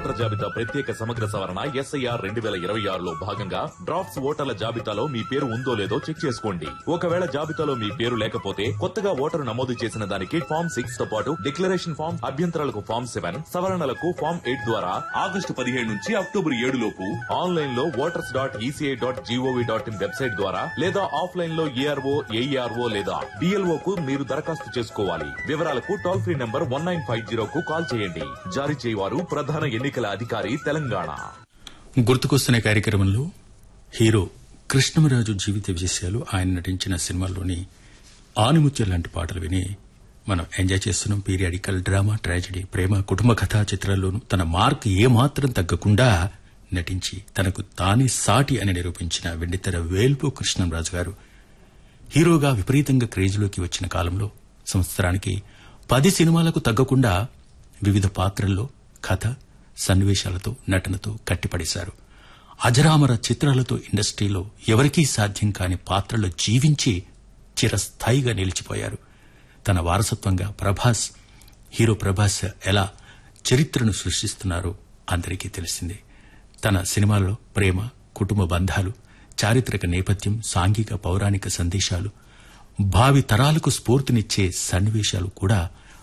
voter జాబితా ప్రత్యేక సమగ్ర సవరణ ఎస్ఐఆర్ రెండు వేల ఇరవై ఆరులో భాగంగా డ్రాఫ్ట్స్ ఓటర్ల జాబితాలో మీ పేరు ఉందో లేదో చెక్ చేసుకోండి ఒకవేళ జాబితాలో మీ పేరు లేకపోతే కొత్తగా ఓటరు నమోదు చేసిన దానికి ఫామ్ సిక్స్ తో పాటు డిక్లరేషన్ ఫామ్ అభ్యంతరాలకు ఫామ్ సెవెన్ సవరణలకు ఫామ్ ఎయిట్ ద్వారా ఆగస్టు పదిహేడు నుంచి అక్టోబర్ ఏడు లోపు ఆన్లైన్ లో voters dot ECI dot GOV dot in website ద్వారా లేదా ఆఫ్లైన్ లో ఏఆర్ఓ ఏఈఆర్ఓ లేదా డిఎల్ఓ కు మీరు దరఖాస్తు చేసుకోవాలి వివరాలకు toll free number one nine five జీరోకు కాల్ చేయండి జారీ చేయవారు ప్రధాన ఎన్నికల అధికారి తెలంగాణ గుర్తుకొస్తున్న కార్యక్రమంలో హీరో కృష్ణమరాజు జీవిత విశేషాలు ఆయన నటించిన సినిమాల్లోని ఆనిముత్యం లాంటి పాటలు విని మనం ఎంజాయ్ చేస్తున్నాం పీరియాడికల్ డ్రామా ట్రాజడీ ప్రేమ కుటుంబ కథా చిత్రాల్లోనూ తన మార్క్ ఏమాత్రం తగ్గకుండా నటించి తనకు తానే సాటి అని నిరూపించిన వెండితెర వేల్పు కృష్ణంరాజు గారు హీరోగా విపరీతంగా క్రేజ్లోకి వచ్చిన కాలంలో సంవత్సరానికి పది సినిమాలకు తగ్గకుండా వివిధ పాత్రల్లో కథ సన్నివేశాలతో నటనతో కట్టిపడేశారు అజరామర చిత్రాలతో ఇండస్ట్రీలో ఎవరికీ సాధ్యం కాని పాత్రలో జీవించి చిరస్థాయిగా నిలిచిపోయారు తన వారసత్వంగా ప్రభాస్ హీరో ప్రభాస్ ఎలా చరిత్రను సృష్టిస్తున్నారో అందరికీ తెలిసిందే తన సినిమాల్లో ప్రేమ కుటుంబ బంధాలు చారిత్రక నేపథ్యం సాంఘిక పౌరాణిక సందేశాలు భావి తరాలకు స్ఫూర్తినిచ్చే సన్నివేశాలు కూడా